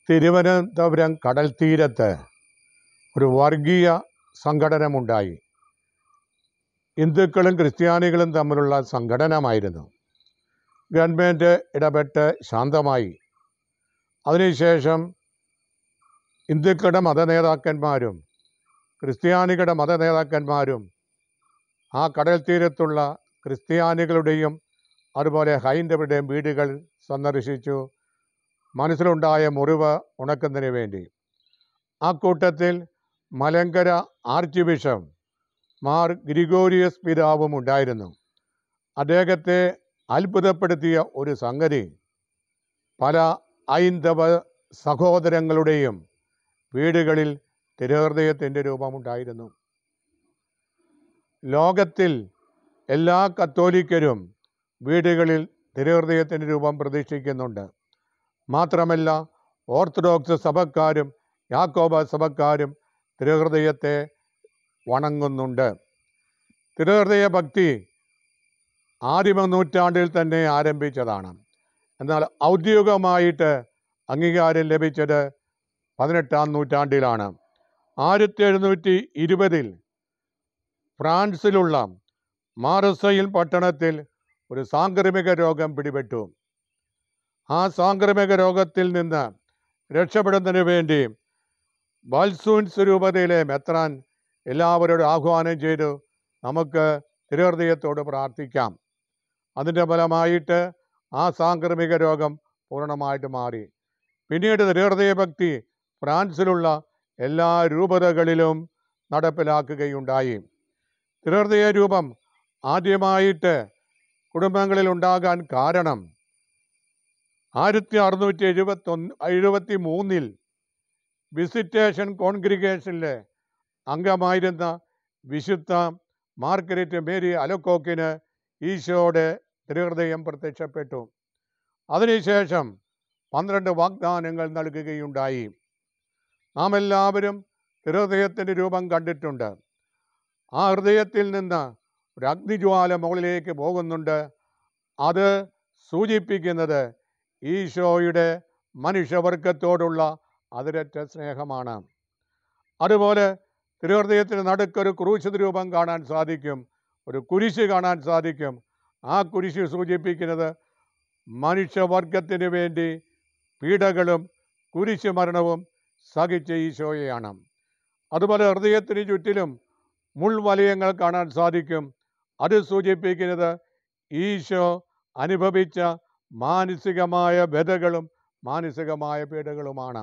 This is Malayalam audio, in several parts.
തിരുവനന്തപുരം കടൽ തീരത്ത് ഒരു വർഗീയ സംഘടനമുണ്ടായി ഹിന്ദുക്കളും ക്രിസ്ത്യാനികളും തമ്മിലുള്ള സംഘടനമായിരുന്നു ഗവൺമെൻറ് ഇടപെട്ട് ശാന്തമായി അതിനുശേഷം ഹിന്ദുക്കളുടെ മത നേതാക്കന്മാരും ക്രിസ്ത്യാനികളുടെ മത നേതാക്കന്മാരും ആ കടൽ തീരത്തുള്ള ക്രിസ്ത്യാനികളുടെയും അതുപോലെ ഹൈന്ദവരുടെയും വീടുകൾ സന്ദർശിച്ചു മനസ്സിലുണ്ടായ മുറിവ് ഉണക്കുന്നതിന് വേണ്ടി ആ കൂട്ടത്തിൽ മലങ്കര ആർച്ച് ബിഷപ്പ് മാർ ഗ്രിഗോരിയസ് പിതാവും ഉണ്ടായിരുന്നു അദ്ദേഹത്തെ അത്ഭുതപ്പെടുത്തിയ ഒരു സംഗതി പല ഹൈന്ദവ സഹോദരങ്ങളുടെയും വീടുകളിൽ തിരുഹൃദയത്തിൻ്റെ രൂപമുണ്ടായിരുന്നു ലോകത്തിൽ എല്ലാ കത്തോലിക്കരും വീടുകളിൽ തിരുഹൃദയത്തിൻ്റെ രൂപം പ്രതീക്ഷിക്കുന്നുണ്ട് മാത്രമല്ല ഓർത്തഡോക്സ് സഭക്കാരും യാക്കോബ സഭക്കാരും തിരുഹൃദയത്തെ വണങ്ങുന്നുണ്ട് തിരുഹൃദയ ഭക്തി ആദിമ നൂറ്റാണ്ടിൽ തന്നെ ആരംഭിച്ചതാണ് എന്നാൽ ഔദ്യോഗികമായിട്ട് അംഗീകാരം ലഭിച്ചത് പതിനെട്ടാം നൂറ്റാണ്ടിലാണ് ആയിരത്തി എഴുന്നൂറ്റി ഇരുപതിൽ ഫ്രാൻസിലുള്ള മാറസയിൽ പട്ടണത്തിൽ ഒരു സാംക്രമിക രോഗം പിടിപെട്ടു ആ സാംക്രമിക രോഗത്തിൽ നിന്ന് രക്ഷപ്പെടുന്നതിന് വേണ്ടി ബാൽസൂൻ സ്വരൂപതയിലെ മെത്രാൻ എല്ലാവരോടും ആഹ്വാനം ചെയ്തു നമുക്ക് തിരുഹൃദയത്തോട് പ്രാർത്ഥിക്കാം അതിൻ്റെ ഫലമായിട്ട് ആ സാംക്രമിക രോഗം പൂർണ്ണമായിട്ട് മാറി പിന്നീട് തിരുഹൃദയ ഭക്തി ഫ്രാൻസിലുള്ള എല്ലാ രൂപതകളിലും നടപ്പിലാക്കുകയുണ്ടായി തിരുഹൃദയ രൂപം ആദ്യമായിട്ട് കുടുംബങ്ങളിൽ ഉണ്ടാകാൻ കാരണം ആയിരത്തി അറുന്നൂറ്റി എഴുപത്തൊന്ന് എഴുപത്തി മൂന്നിൽ വിസിറ്റേഷൻ കോൺഗ്രിഗേഷനിലെ അംഗമായിരുന്ന വിശുദ്ധ മാർഗരറ്റ് മേരി അലക്കോക്കിന് ഈശോയുടെ തിരുഹൃദയം പ്രത്യക്ഷപ്പെട്ടു അതിനുശേഷം പന്ത്രണ്ട് വാഗ്ദാനങ്ങൾ നൽകുകയുണ്ടായി നാം എല്ലാവരും തിരുഹൃദയത്തിൻ്റെ രൂപം കണ്ടിട്ടുണ്ട് ആ ഹൃദയത്തിൽ നിന്ന് ഒരു അഗ്നിജ്വാല മുകളിലേക്ക് പോകുന്നുണ്ട് അത് സൂചിപ്പിക്കുന്നത് ഈശോയുടെ മനുഷ്യവർഗത്തോടുള്ള അതിരറ്റ സ്നേഹമാണ് അതുപോലെ തിരുഹൃദയത്തിന് നടുക്കൊരു ക്രൂശിത രൂപം കാണാൻ സാധിക്കും ഒരു കുരിശ് കാണാൻ സാധിക്കും ആ കുരിശ് സൂചിപ്പിക്കുന്നത് മനുഷ്യവർഗത്തിന് വേണ്ടി പീഡകളും കുരിശ് മരണവും സഹിച്ച ഈശോയെയാണ് അതുപോലെ ഹൃദയത്തിന് ചുറ്റിലും മുൾവലയങ്ങൾ കാണാൻ സാധിക്കും അത് സൂചിപ്പിക്കുന്നത് ഈശോ അനുഭവിച്ച മാനസികമായ വ്യതകളും മാനസികമായ പീഡകളുമാണ്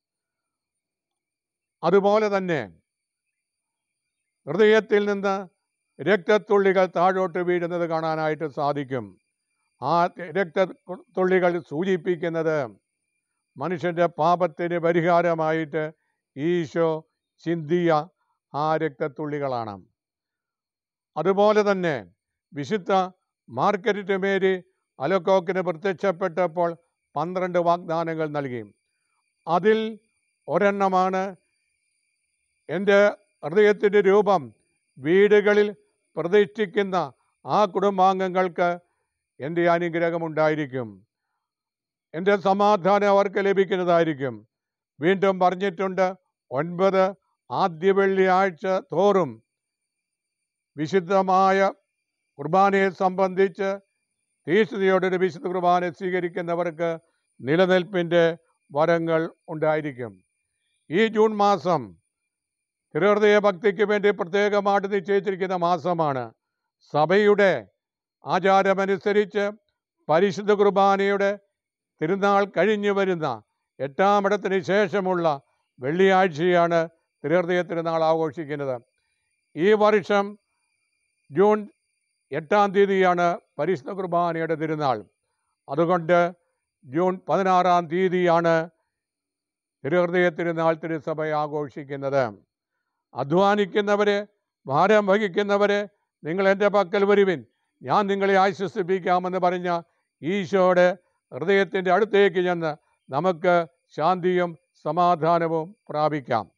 അതുപോലെ തന്നെ ഹൃദയത്തിൽ നിന്ന് രക്തത്തുള്ളികൾ താഴോട്ട് വീഴുന്നത് കാണാനായിട്ട് സാധിക്കും ആ രക്തത്തുള്ളികൾ സൂചിപ്പിക്കുന്നത് മനുഷ്യൻ്റെ പാപത്തിന് പരിഹാരമായിട്ട് ഈശോ ചിന്തിയ ആ രക്തത്തുള്ളികളാണ് അതുപോലെ തന്നെ വിശുദ്ധ മാർക്കറ്റ് മേരി അലക്കോക്കിന് പ്രത്യക്ഷപ്പെട്ടപ്പോൾ പന്ത്രണ്ട് വാഗ്ദാനങ്ങൾ നൽകി അതിൽ ഒരെണ്ണമാണ് എൻ്റെ ഹൃദയത്തിൻ്റെ രൂപം വീടുകളിൽ പ്രതിഷ്ഠിക്കുന്ന ആ കുടുംബാംഗങ്ങൾക്ക് എൻ്റെ അനുഗ്രഹമുണ്ടായിരിക്കും എൻ്റെ സമാധാനം അവർക്ക് ലഭിക്കുന്നതായിരിക്കും വീണ്ടും പറഞ്ഞിട്ടുണ്ട് ഒൻപത് ആദ്യ വെള്ളിയാഴ്ച തോറും വിശുദ്ധമായ കുർബാനയെ സംബന്ധിച്ച് തീഷ്ണതയോടൊരു വിശുദ്ധ കുർബാന സ്വീകരിക്കുന്നവർക്ക് നിലനിൽപ്പിൻ്റെ വരങ്ങൾ ഉണ്ടായിരിക്കും ഈ ജൂൺ മാസം തിരുഹൃദയ ഭക്തിക്ക് വേണ്ടി പ്രത്യേകമായിട്ട് നിശ്ചയിച്ചിരിക്കുന്ന മാസമാണ് സഭയുടെ ആചാരമനുസരിച്ച് പരിശുദ്ധ കുർബാനയുടെ തിരുനാൾ കഴിഞ്ഞു വരുന്ന എട്ടാമിടത്തിന് ശേഷമുള്ള വെള്ളിയാഴ്ചയാണ് തിരുഹൃദയ തിരുനാൾ ആഘോഷിക്കുന്നത് ഈ വർഷം ജൂൺ എട്ടാം തീയതിയാണ് പരിശുദ്ധ കുർബാനയുടെ തിരുനാൾ അതുകൊണ്ട് ജൂൺ പതിനാറാം തീയതിയാണ് തിരുഹൃദയ തിരുനാൾ തിരുസഭ ആഘോഷിക്കുന്നത് അധ്വാനിക്കുന്നവരെ ഭാരം വഹിക്കുന്നവരെ നിങ്ങൾ എൻ്റെ പക്കൽ വരുവിൻ ഞാൻ നിങ്ങളെ ആശ്വസിപ്പിക്കാമെന്ന് പറഞ്ഞ ഈശോയുടെ ഹൃദയത്തിൻ്റെ അടുത്തേക്ക് ചെന്ന് നമുക്ക് ശാന്തിയും സമാധാനവും പ്രാപിക്കാം